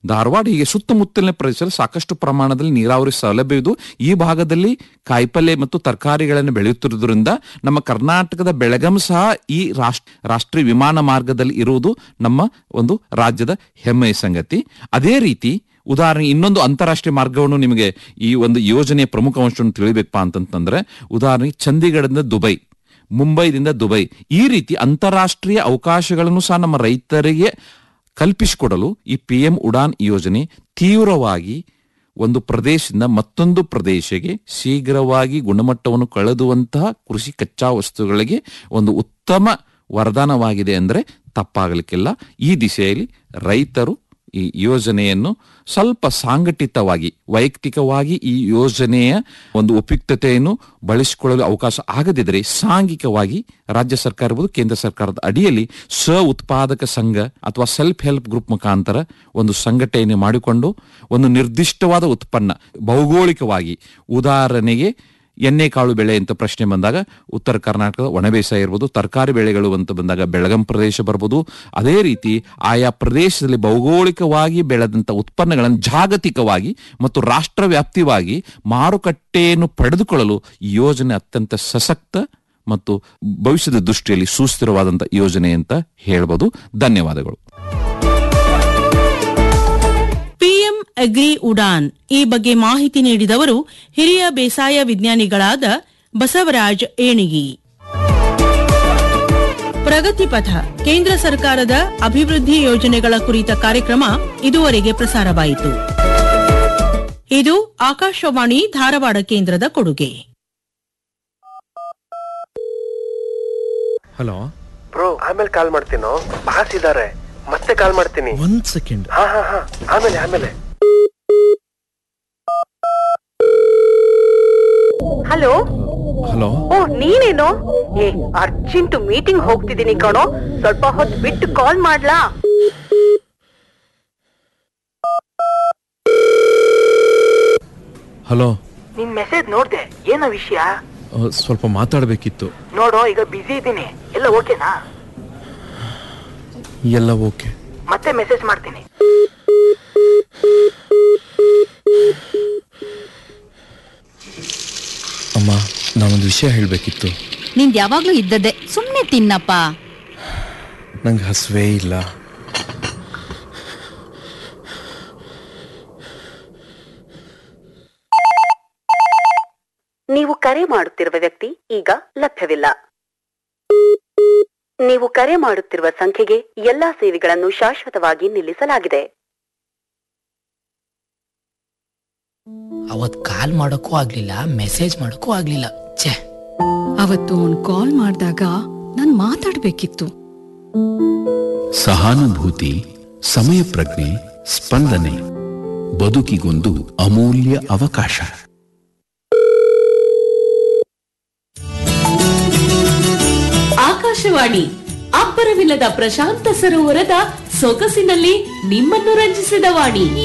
ಧಾರವಾಡ ಹೀಗೆ ಸುತ್ತಮುತ್ತಲಿನ ಪ್ರದೇಶದಲ್ಲಿ ಸಾಕಷ್ಟು ಪ್ರಮಾಣದಲ್ಲಿ ನೀರಾವರಿ ಸೌಲಭ್ಯ ಇದು ಈ ಭಾಗದಲ್ಲಿ ಕಾಯಿಪಲ್ಯ ಮತ್ತು ತರಕಾರಿಗಳನ್ನು ಬೆಳೆಯುತ್ತಿರುವುದರಿಂದ ನಮ್ಮ ಕರ್ನಾಟಕದ ಬೆಳಗಂ ಸಹ ಈ ರಾಷ್ಟ್ರ ರಾಷ್ಟ್ರೀಯ ವಿಮಾನ ಮಾರ್ಗದಲ್ಲಿ ಇರುವುದು ನಮ್ಮ ಒಂದು ರಾಜ್ಯದ ಹೆಮ್ಮೆಯ ಸಂಗತಿ ಅದೇ ರೀತಿ ಉದಾಹರಣೆ ಇನ್ನೊಂದು ಅಂತಾರಾಷ್ಟ್ರೀಯ ಮಾರ್ಗವನ್ನು ನಿಮಗೆ ಈ ಒಂದು ಯೋಜನೆಯ ಪ್ರಮುಖ ಅಂಶವನ್ನು ತಿಳಿಬೇಕಪ್ಪ ಅಂತಂತಂದ್ರೆ ಉದಾಹರಣೆ ಚಂಡೀಗಢದಿಂದ ದುಬೈ ಮುಂಬೈದಿಂದ ದುಬೈ ಈ ರೀತಿ ಅಂತಾರಾಷ್ಟ್ರೀಯ ಅವಕಾಶಗಳನ್ನು ಸಹ ನಮ್ಮ ರೈತರಿಗೆ ಕಲ್ಪಿಸಿಕೊಡಲು ಈ ಪಿ ಎಂ ಉಡಾನ್ ಯೋಜನೆ ತೀವ್ರವಾಗಿ ಒಂದು ಪ್ರದೇಶದಿಂದ ಮತ್ತೊಂದು ಪ್ರದೇಶಕ್ಕೆ ಶೀಘ್ರವಾಗಿ ಗುಣಮಟ್ಟವನ್ನು ಕಳೆದುವಂತಹ ಕೃಷಿ ಕಚ್ಚಾ ವಸ್ತುಗಳಿಗೆ ಒಂದು ಉತ್ತಮ ವರದಾನವಾಗಿದೆ ಅಂದರೆ ತಪ್ಪಾಗಲಿಕ್ಕಿಲ್ಲ ಈ ದಿಶೆಯಲ್ಲಿ ರೈತರು ಈ ಯೋಜನೆಯನ್ನು ಸ್ವಲ್ಪ ಸಾಂಘಟಿತವಾಗಿ ವೈಯಕ್ತಿಕವಾಗಿ ಈ ಯೋಜನೆಯ ಒಂದು ಉಪಯುಕ್ತತೆಯನ್ನು ಬಳಸಿಕೊಳ್ಳಲು ಅವಕಾಶ ಆಗದಿದ್ದರೆ ಸಾಂಘಿಕವಾಗಿ ರಾಜ್ಯ ಸರ್ಕಾರ ಇರ್ಬೋದು ಕೇಂದ್ರ ಸರ್ಕಾರದ ಅಡಿಯಲ್ಲಿ ಸ್ವ ಉತ್ಪಾದಕ ಸಂಘ ಅಥವಾ ಸೆಲ್ಫ್ ಹೆಲ್ಪ್ ಗ್ರೂಪ್ ಮುಖಾಂತರ ಒಂದು ಸಂಘಟನೆ ಮಾಡಿಕೊಂಡು ಒಂದು ನಿರ್ದಿಷ್ಟವಾದ ಉತ್ಪನ್ನ ಭೌಗೋಳಿಕವಾಗಿ ಉದಾಹರಣೆಗೆ ಎಣ್ಣೆಕಾಳು ಬೆಳೆ ಅಂತ ಪ್ರಶ್ನೆ ಬಂದಾಗ ಉತ್ತರ ಕರ್ನಾಟಕದ ಒಣಬೇಸಾಯ ಇರ್ಬೋದು ತರಕಾರಿ ಬೆಳೆಗಳು ಅಂತ ಬಂದಾಗ ಬೆಳಗಂ ಪ್ರದೇಶ ಬರ್ಬೋದು ಅದೇ ರೀತಿ ಆಯಾ ಪ್ರದೇಶದಲ್ಲಿ ಭೌಗೋಳಿಕವಾಗಿ ಬೆಳೆದಂಥ ಉತ್ಪನ್ನಗಳನ್ನು ಜಾಗತಿಕವಾಗಿ ಮತ್ತು ರಾಷ್ಟ್ರ ವ್ಯಾಪ್ತಿವಾಗಿ ಮಾರುಕಟ್ಟೆಯನ್ನು ಪಡೆದುಕೊಳ್ಳಲು ಈ ಯೋಜನೆ ಅತ್ಯಂತ ಸಶಕ್ತ ಮತ್ತು ಭವಿಷ್ಯದ ದೃಷ್ಟಿಯಲ್ಲಿ ಸುಸ್ಥಿರವಾದಂಥ ಯೋಜನೆ ಅಂತ ಹೇಳ್ಬೋದು ಧನ್ಯವಾದಗಳು ಪಿಎಂ ಅಗ್ರಿ ಉಡಾನ್ ಈ ಬಗ್ಗೆ ಮಾಹಿತಿ ನೀಡಿದವರು ಹಿರಿಯ ಬೇಸಾಯ ವಿಜ್ಞಾನಿಗಳಾದ ಬಸವರಾಜ್ ಏಣಿಗಿ ಪ್ರಗತಿಪಥ ಕೇಂದ್ರ ಸರ್ಕಾರದ ಅಭಿವೃದ್ಧಿ ಯೋಜನೆಗಳ ಕುರಿತ ಕಾರ್ಯಕ್ರಮ ಇದುವರೆಗೆ ಪ್ರಸಾರವಾಯಿತು ಇದು ಆಕಾಶವಾಣಿ ಧಾರವಾಡ ಕೇಂದ್ರದ ಕೊಡುಗೆ ಹಲೋ ಬ್ರೋ ಆಮೇಲೆ ಕಾಲ್ ಮಾಡ್ತೀನೋ ಬಾಸ್ ಇದಾರೆ ಮತ್ತೆ ಕಾಲ್ ಮಾಡ್ತೀನಿ ಒಂದ್ ಸೆಕೆಂಡ್ ಹಾ ಹಾ ಹಾ ಆಮೇಲೆ ಆಮೇಲೆ ಹಲೋ ಹಲೋ ಓ ನೀನೇನು ಏ ಅರ್ಜೆಂಟ್ ಮೀಟಿಂಗ್ ಹೋಗ್ತಿದ್ದೀನಿ ಕಣೋ ಸ್ವಲ್ಪ ಹೊತ್ತು ಬಿಟ್ಟು ಕಾಲ್ ಮಾಡ್ಲಾ ಹಲೋ ನಿನ್ ಮೆಸೇಜ್ ನೋಡ್ದೆ ಏನೋ ವಿಷಯ ಅ, ಸ್ವಲ್ಪ ಮಾತಾಡ್ಬೇಕಿತ್ತು ನೋಡೋ ಈಗ ಬಿಸಿ ಇದ್ದೀನಿ ಎಲ್ಲ ಓಕೆನಾ ಎಲ್ಲ ಓಕೆ ಮತ್ತೆ ಮೆಸೇಜ್ ಮಾಡ್ತೀನಿ ಅಮ್ಮ ನಾನೊಂದು ವಿಷಯ ಹೇಳಬೇಕಿತ್ತು ನಿಂದ್ ಯಾವಾಗ್ಲೂ ಇದ್ದದ್ದೇ ಸುಮ್ನೆ ತಿನ್ನಪ್ಪ ನಂಗೆ ಹಸುವೇ ಇಲ್ಲ ನೀವು ಕರೆ ಮಾಡುತ್ತಿರುವ ವ್ಯಕ್ತಿ ಈಗ ಲಭ್ಯವಿಲ್ಲ ನೀವು ಕರೆ ಮಾಡುತ್ತಿರುವ ಸಂಖ್ಯೆಗೆ ಎಲ್ಲಾ ಸೇವೆಗಳನ್ನು ಶಾಶ್ವತವಾಗಿ ನಿಲ್ಲಿಸಲಾಗಿದೆ ಅವತ್ ಕಾಲ್ ಮಾಡೋಕ್ಕೂ ಆಗ್ಲಿಲ್ಲ ಮೆಸೇಜ್ ಮಾಡೋಕ್ಕೂ ಆಗ್ಲಿಲ್ಲ ಛೇ ಅವತ್ತು ಅವ್ನ್ ಕಾಲ್ ಮಾಡಿದಾಗ ನಾನ್ ಮಾತಾಡ್ಬೇಕಿತ್ತು ಸಹಾನುಭೂತಿ ಸಮಯ ಪ್ರಜ್ಞೆ ಸ್ಪಂದನೆ ಬದುಕಿಗೊಂದು ಅಮೂಲ್ಯ ಅವಕಾಶ ಆಕಾಶವಾಣಿ ಅಬ್ಬರವಿಲ್ಲದ ಪ್ರಶಾಂತ ಸರೋವರದ ಸೊಗಸಿನಲ್ಲಿ ನಿಮ್ಮನ್ನು ರಂಜಿಸಿದ ವಾಣಿ